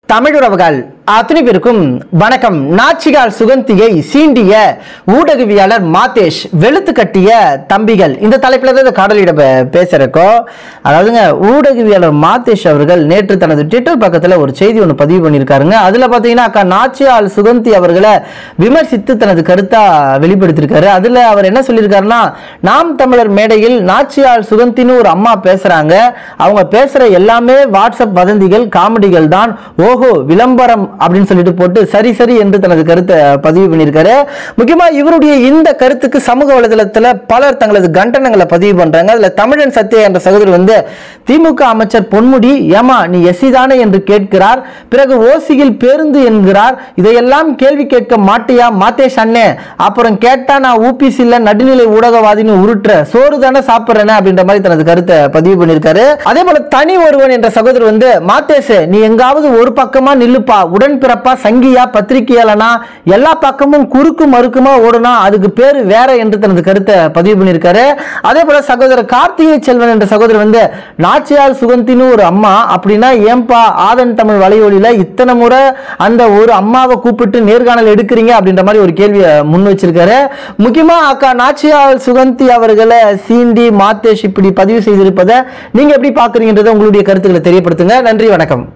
தமிழுறவுகள் அத்தனை பேருக்கும் வணக்கம் நாச்சிகால் சுகந்தியை சீண்டிய ஊடகவியாளர் மாதேஷ் வெளுத்து கட்டிய தம்பிகள் இந்த தலைப்பில் தான் இந்த காடலிட பேசுறக்கோ அதாவதுங்க ஊடகவியாளர் மாதேஷ் அவர்கள் நேற்று தனது ட்விட்டர் பக்கத்தில் ஒரு செய்தி ஒன்று பதிவு பண்ணியிருக்காருங்க அதில் பார்த்தீங்கன்னா அக்கா நாச்சியால் சுகந்தி அவர்களை விமர்சித்து தனது கருத்தா வெளிப்படுத்தியிருக்காரு அதில் அவர் என்ன சொல்லியிருக்காருன்னா நாம் தமிழர் மேடையில் நாச்சியால் சுகந்தின்னு ஒரு அம்மா பேசுறாங்க அவங்க பேசுற எல்லாமே வாட்ஸ்அப் வதந்திகள் காமெடிகள் தான் ஓஹோ விளம்பரம் அப்படின்னு சொல்லிட்டு போட்டு சரி சரி என்று தனது கருத்தை பதிவு பண்ணியிருக்காரு முக்கியமா இவருடைய இந்த கருத்துக்கு சமூக வலைதளத்துல பலர் தங்களது கண்டனங்களை பதிவு பண்றாங்க அதுல தமிழன் சத்யா என்ற சகோதரர் வந்து திமுக அமைச்சர் பொன்முடி ஏமா நீ எஸ்சி தானே என்று கேட்கிறார் பிறகு ஓசியில் பேருந்து என்கிறார் இதையெல்லாம் கேள்வி கேட்க மாட்டியா மாத்தேஷ் அண்ணே அப்புறம் கேட்டா நான் ஊபிசியில் நடுநிலை ஊடகவாதின்னு உருட்டுற சோறு தானே சாப்பிட்றேனே அப்படின்ற மாதிரி தனது கருத்தை பதிவு பண்ணியிருக்காரு அதே போல தனி ஒருவன் என்ற சகோதரர் வந்து மாத்தேஷ் நீ எங்காவது ஒரு பக்கமா நில்லுப்பா உடன்பிறப்பா சங்கியா பத்திரிகையாளனா எல்லா பக்கமும் குறுக்கு மறுக்குமா ஓடுனா அதுக்கு பேரு வேற என்று தனது கருத்தை பதிவு பண்ணியிருக்காரு அதே போல சகோதரர் கார்த்திகை செல்வன் என்ற சகோதரர் வந்து நாச்சியார் சுகந்தின்னு ஒரு அம்மா அப்படின்னா ஏன்பா ஆதன் தமிழ் வலையொலியில இத்தனை முறை அந்த ஒரு அம்மாவை கூப்பிட்டு நேர்காணல் எடுக்கிறீங்க அப்படின்ற மாதிரி ஒரு கேள்வியை முன் வச்சிருக்காரு முக்கியமா அக்கா நாச்சியார் சுகந்தி அவர்களை சீண்டி மாத்தேஷ் இப்படி பதிவு செய்திருப்பதை நீங்க எப்படி பாக்குறீங்கன்றதை உங்களுடைய கருத்துக்களை தெரியப்படுத்துங்க நன்றி வணக்கம்